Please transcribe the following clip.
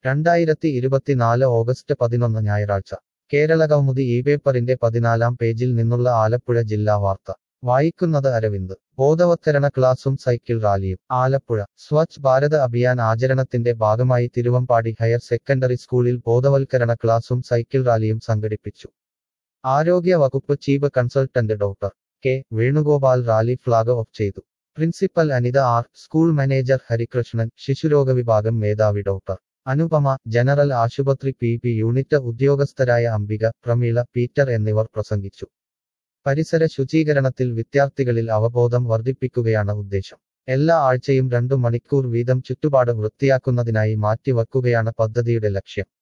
രണ്ടായിരത്തി ഇരുപത്തിനാല് ഓഗസ്റ്റ് പതിനൊന്ന് ഞായറാഴ്ച കേരളകൗമുദി ഈ പേപ്പറിന്റെ പതിനാലാം പേജിൽ നിന്നുള്ള ആലപ്പുഴ ജില്ലാ വാർത്ത വായിക്കുന്നത് അരവിന്ദ് ബോധവത്കരണ ക്ലാസും സൈക്കിൾ റാലിയും ആലപ്പുഴ സ്വച്ഛ് ഭാരത് അഭിയാൻ ആചരണത്തിന്റെ ഭാഗമായി തിരുവമ്പാടി ഹയർ സെക്കൻഡറി സ്കൂളിൽ ബോധവൽക്കരണ ക്ലാസും സൈക്കിൾ റാലിയും സംഘടിപ്പിച്ചു ആരോഗ്യ വകുപ്പ് chief consultant doctor K Venugopal rally flag off ചെയ്തു principal Anitha R school manager Harikrishnan ശിശുരോഗ വിഭാഗം മേധാവി ഡോക്ടർ അനുപമ ജനറൽ ആശുപത്രി പി പി യൂണിറ്റ് ഉദ്യോഗസ്ഥരായ അംബിക പ്രമീള പീറ്റർ എന്നിവർ പ്രസംഗിച്ചു പരിസര ശുചീകരണത്തിൽ വിദ്യാർത്ഥികളിൽ അവബോധം വർദ്ധിപ്പിക്കുകയാണ് ഉദ്ദേശം എല്ലാ ആഴ്ചയും രണ്ടു മണിക്കൂർ വീതം ചുറ്റുപാട് വൃത്തിയാക്കുന്നതിനായി മാറ്റിവെക്കുകയാണ് പദ്ധതിയുടെ ലക്ഷ്യം